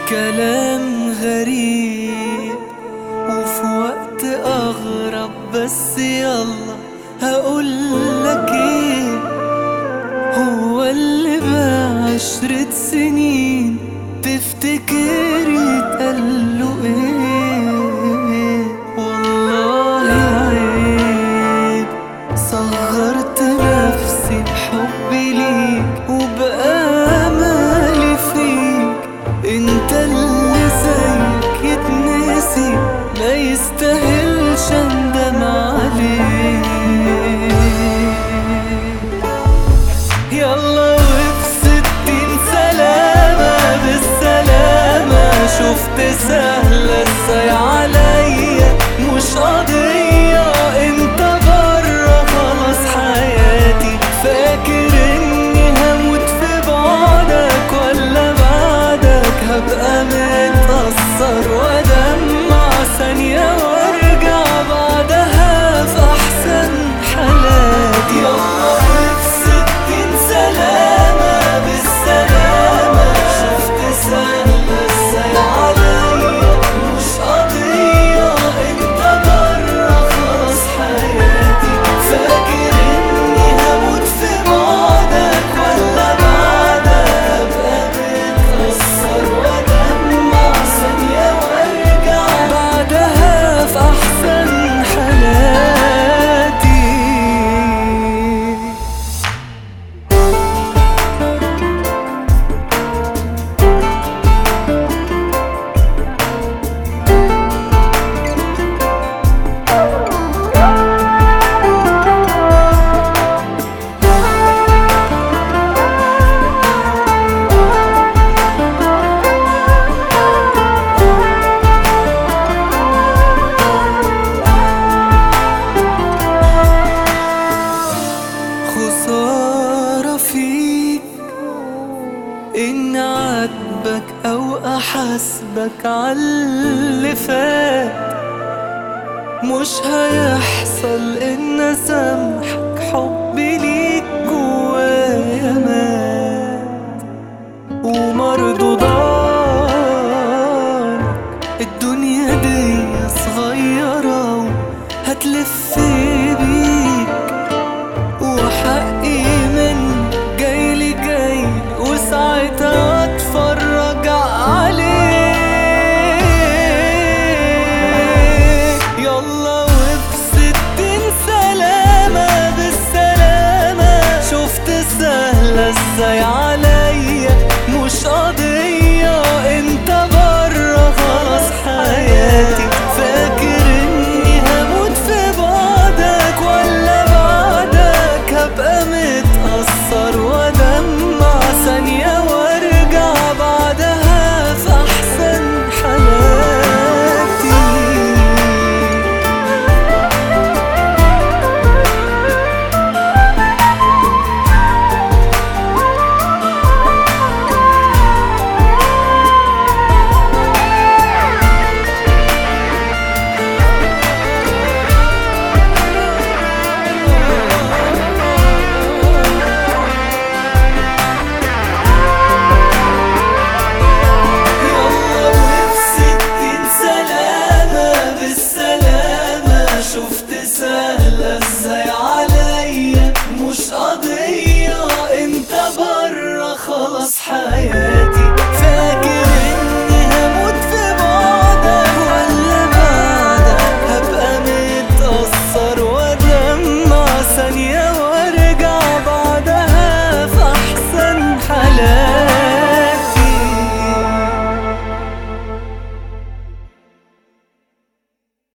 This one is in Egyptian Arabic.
كلام غريب وفي وقت أغرب بس يلا هقولك ايه هو اللي بعشرة سنين تفتكر يتقاله ايه والله عيب صغرت نفسي بحبي ليك وبأمالي فيك انت اللي زيك يتنسي ما يستاهلش اندم عليه يلا وفي ستين سلامة بالسلامة شفت سهلة ازاي عليا مش قضية انت برا خلاص حياتي فاكر اني هموت في بعدك ولا بعدك هبقى متأثر وادمع ثانية وارجع بعدها في احسن حالاتي يلا وفي ستين سلامة بالسلامة شفت سهلة ازاي عليا مش قضية انت برا خلاص حياتي فاكر اني هموت في بعدك ولا بعدك ابقى متأثر وادمع ثانية وارجع بعدها في احسن حالاتي خسارة فيك إن عاتبك أو أحاسبك عاللي فات مش هيحصل إن أسامحك حبي ليك جوايا مات ومردود